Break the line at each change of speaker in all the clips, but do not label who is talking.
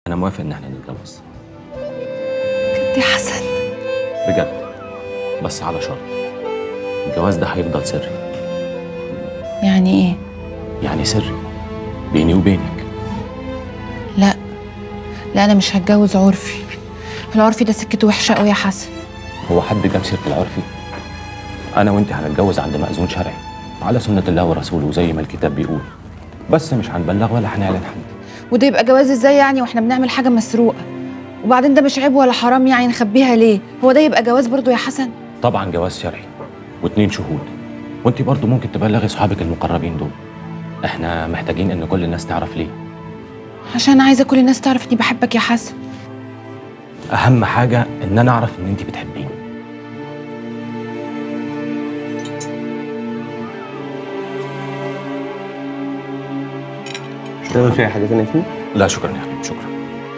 انا موافق ان احنا نتجوز
بجد يا حسن
بجد بس على شرط الجواز ده هيفضل سري
يعني ايه
يعني سري بيني وبينك
لا لا انا مش هتجوز عرفي العرفي ده سكته وحشه قوي يا حسن
هو حد جاب سيره العرفي انا وانت هنتجوز عند مأذون شرعي على سنه الله ورسوله زي ما الكتاب بيقول بس مش هنبلغ ولا هنعلن حد
وده يبقى جواز ازاي يعني واحنا بنعمل حاجه مسروقه وبعدين ده مش عيب ولا حرام يعني نخبيها ليه هو ده يبقى جواز برضو يا حسن
طبعا جواز شرعي واتنين شهود وانت برضو ممكن تبلغي صحابك المقربين دول احنا محتاجين ان كل الناس تعرف ليه
عشان عايزه كل الناس تعرف اني بحبك يا حسن
اهم حاجه ان انا اعرف ان انت بتحبيني
مش تعمل فيها حاجه ثانيه فيه
لا شكرا يا حبيبي شكرا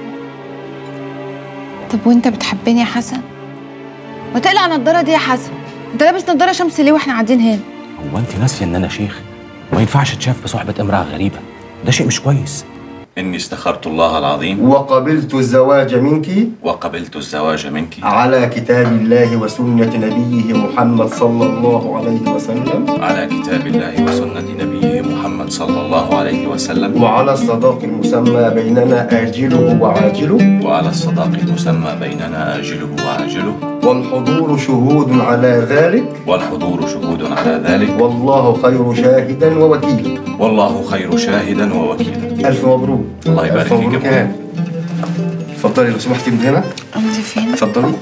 طب وانت بتحبني يا حسن ما تقلع النضاره دي يا حسن انت لابس نضاره شمس ليه واحنا قاعدين هنا
هو انت ناسيه ان انا شيخ وما ينفعش تشاف بصحبه امراه غريبه ده شيء مش كويس
إني استخرت الله العظيم
وقبلت الزواج منك
وقبلت الزواج منك
على كتاب الله وسنة نبيه محمد صلى الله عليه وسلم
على كتاب الله وسنة نبيه محمد صلى الله عليه وسلم
وعلى الصداق المسمى بيننا آجله وعاجله
وعلى الصداق المسمى بيننا آجله وعاجله
والحضور شهود على ذلك
والحضور شهود على ذلك
والله خير شاهدا ووكيلا
والله خير شاهدا ووكيلا
ألف مبروك
الله يبارك
ألف
فيك
مبروك
يا
يا هاني. اتفضلي لو سمحتي من هنا
انت فين
اتفضلي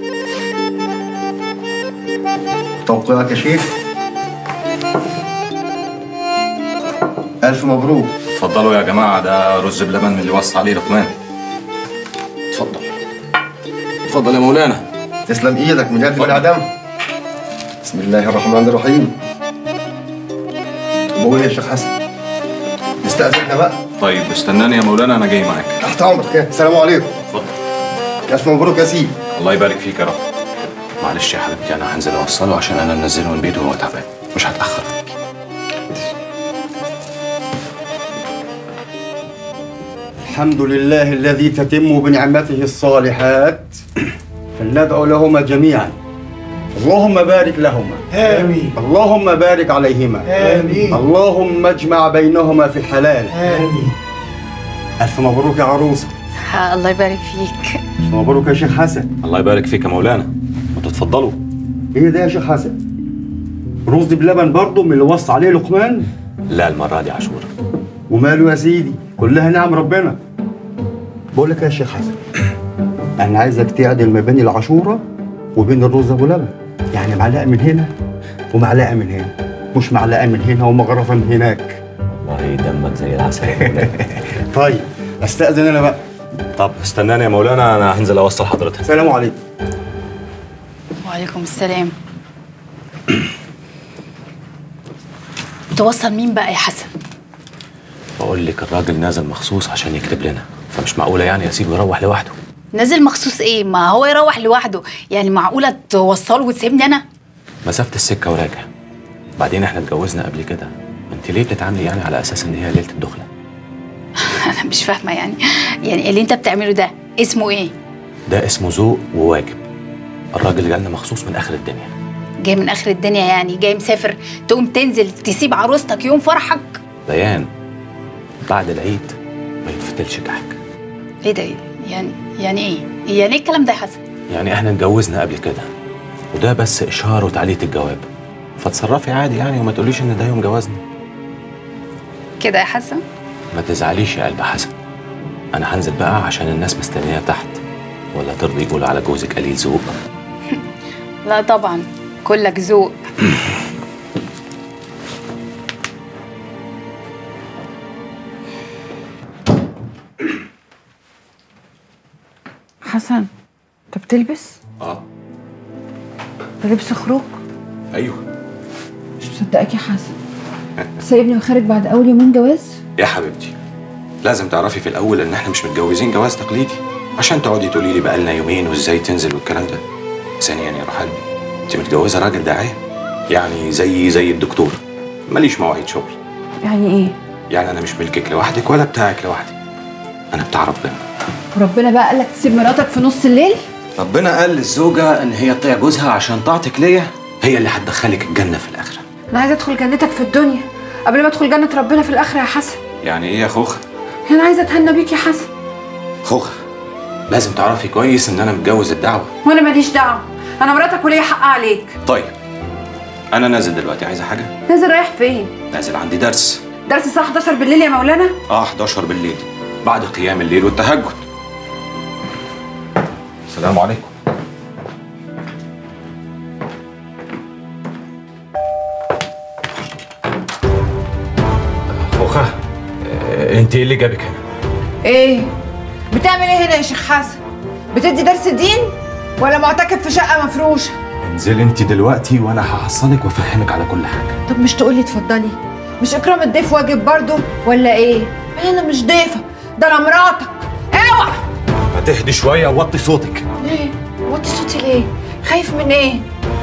توقيعك يا شيخ ألف مبروك
اتفضلوا يا جماعة ده رز بلبن من اللي وصى عليه لقمان اتفضل اتفضل يا مولانا
تسلم ايدك من يد بني ادم بسم الله الرحمن الرحيم بقول يا شيخ حسن نستأذننا بقى
طيب استناني يا مولانا أنا جاي معاك
تحت امرك إيه؟ السلام عليكم
اتفضل
الف مبروك يا سيدي
الله يبارك فيك يا رب
معلش يا حبيبتي انا هنزل اوصله عشان انا منزله من بيته وهو تعبان مش هتاخر عليكي
الحمد لله الذي تتم بنعمته الصالحات فلندعو لهما جميعا اللهم بارك لهما
آمين
اللهم بارك عليهما
آمين
اللهم اجمع بينهما في الحلال
آمين
ألف مبروك يا عروسة
الله يبارك فيك
ألف مبروك يا شيخ حسن
الله يبارك فيك يا مولانا وتتفضلوا
إيه ده يا شيخ حسن رز بلبن برضه من اللي وصى عليه لقمان
لا المره دي عاشوره
وماله يا سيدي كلها نعم ربنا بقول لك يا شيخ حسن انا عايزك تعدل ما بين العاشوره وبين الرز ابو لبن يعني معلقه من هنا ومعلقه من هنا مش معلقه من هنا ومغرفه من هناك
والله دمك زي العسل يا مولانا.
طيب استاذن انا بقى
طب استناني يا مولانا انا هنزل اوصل حضرتك
السلام عليكم
وعليكم السلام توصل مين بقى يا حسن
بقول لك الراجل نازل مخصوص عشان يكتب لنا فمش معقوله يعني اسيبه يروح لوحده
نازل مخصوص ايه ما هو يروح لوحده يعني معقوله توصله وتسيبني انا
مسافه السكه وراجع بعدين احنا اتجوزنا قبل كده انت ليه بتتعاملي يعني على اساس ان هي ليله الدخله
انا مش فاهمه يعني يعني اللي انت بتعمله ده اسمه ايه
ده اسمه ذوق وواجب الراجل جالنا مخصوص من اخر الدنيا
جاي من اخر الدنيا يعني جاي مسافر تقوم تنزل تسيب عروستك يوم فرحك
بيان بعد العيد ما يتفتلش كحك
ايه ده يعني يعني ايه يعني ايه الكلام ده يا حسن
يعني احنا اتجوزنا قبل كده وده بس اشهار وتعليق الجواب فتصرفي عادي يعني وما تقوليش ان ده يوم جوازنا
كده يا حسن
ما تزعليش يا قلب حسن انا هنزل بقى عشان الناس مستنيه تحت ولا ترضي يقولوا على جوزك قليل ذوق
لا طبعا كلك ذوق
حسن انت بتلبس
اه
ده لبس خروج
ايوه
مش مصدقاك يا حسن سايبني وخارج بعد اول يومين جواز
يا حبيبتي لازم تعرفي في الاول ان احنا مش متجوزين جواز تقليدي عشان تقعدي تقولي لي بقالنا يومين وازاي تنزل والكلام ده ثانيا يا روح قلبي انت متجوزه راجل داعيه يعني زي زي الدكتور ماليش مواعيد شغل
يعني ايه
يعني انا مش ملكك لوحدك ولا بتاعك لوحدك انا بتاع ربنا
وربنا بقى قال لك تسيب مراتك في نص الليل
ربنا قال للزوجة إن هي تطيع جوزها عشان طاعتك ليا هي اللي هتدخلك الجنة في الآخرة
انا عايزه ادخل جنتك في الدنيا قبل ما ادخل جنه ربنا في الاخره يا حسن
يعني إيه يا خوخة؟
انا عايزه اتهنى بيك يا حسن
خوخة لازم تعرفي كويس إن أنا متجوز الدعوة
وانا ماليش دعوه انا مراتك وليا حق عليك
طيب أنا نازل دلوقتي عايزة حاجة؟
نازل رايح فين
نازل عندي درس
درس الساعه 11 بالليل يا مولانا
اه 11 بالليل بعد قيام الليل والتهجد السلام عليكم خوخة انت ايه اللي جابك هنا؟
ايه بتعمل ايه هنا يا شيخ حسن بتدي درس دين ولا معتكف في شقه مفروشه
انزلي انت دلوقتي وانا هحصلك وافهمك على كل حاجه
طب مش تقولي اتفضلي مش اكرام الضيف واجب برضه ولا ايه انا مش ضيفه ده انا مراتك اوعى
ما تهدي شويه ووطي صوتك
ليه وطي صوتي ليه خايف من ايه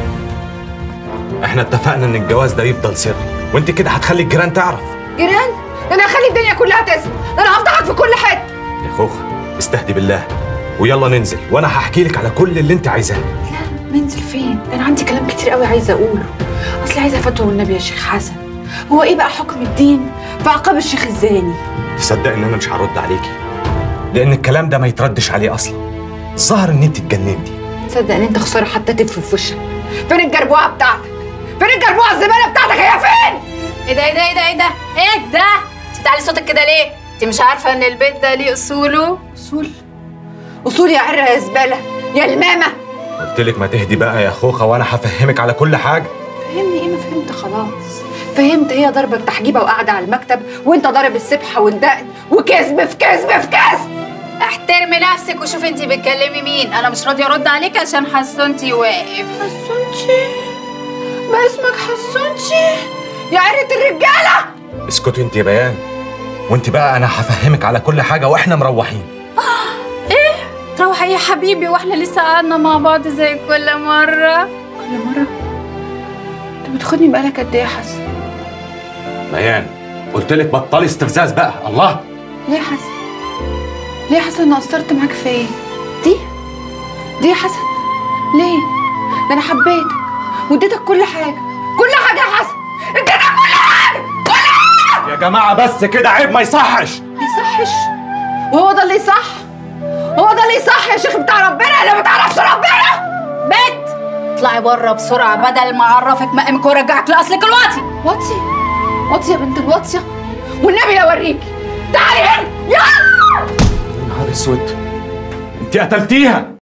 احنا اتفقنا ان الجواز ده يفضل سر وانت كده هتخلي الجيران تعرف
جيران ده انا هخلي الدنيا كلها تسمع ده انا هفضحك في كل حته
يا خوخة استهدي بالله ويلا ننزل وانا هحكي لك على كل اللي انت عايزاه
لا ننزل فين ده انا عندي كلام كتير قوي عايزه اقوله اصلي عايزه فتوى والنبي يا شيخ حسن هو ايه بقى حكم الدين في عقاب الشيخ الزاني
تصدق ان انا مش هرد عليكي لان الكلام ده ما يتردش عليه اصلا الظاهر ان انت اتجننتي
تصدق ان انت خساره حتى تدفي في وشك فين الجربوعه بتاعتك فين الجربوعه الزباله بتاعتك هي فين
ايه ده ايه ده ايه ده ايه ده ايه ده انت بتعلي صوتك كده ليه انت مش عارفه ان البيت ده ليه اصوله
اصول اصول يا عره يا زباله يا المامه
قلت لك ما تهدي بقى يا خوخة وانا هفهمك على كل حاجه
فهمني ايه ما فهمت خلاص فهمت هي ضربة تحجيبة وقاعدة على المكتب وانت ضارب السبحة والدقن وكذب في كذب في كذب
احترمي نفسك وشوفي انت بتكلمي مين انا مش راضيه ارد عليك عشان حسنتي واقف
حسونتي ما اسمك حسونتي يا عرة الرجالة
اسكتي انت يا بيان وانت بقى انا هفهمك على كل حاجه واحنا مروحين
روح يا حبيبي واحنا لسه قعدنا مع بعض زي كل مره
كل مرة انت بتاخدني بقالك قد ايه يا حسن؟
بيان قلت لك بطلي استفزاز بقى الله
ليه يا حسن؟ ليه يا حسن انا قصرت معاك في ايه؟ دي؟ دي يا حسن؟ ليه؟ ده انا حبيتك واديتك كل حاجة كل حاجة يا حسن اديتك كل حاجة كل حاجة
يا جماعه بس كده عيب ما يصحش
ما يصحش وهو ده اللي يصح هو ده اللي يصح يا شيخ بتاع ربنا اللي ما تعرفش ربنا
بت اطلعي بره بسرعه بدل ما اعرفك مقامك وارجعك لاصلك الواطي
واطي واطي يا بنت الواطية والنبي لا اوريكي تعالي هنا يلا
نهار اسود انت قتلتيها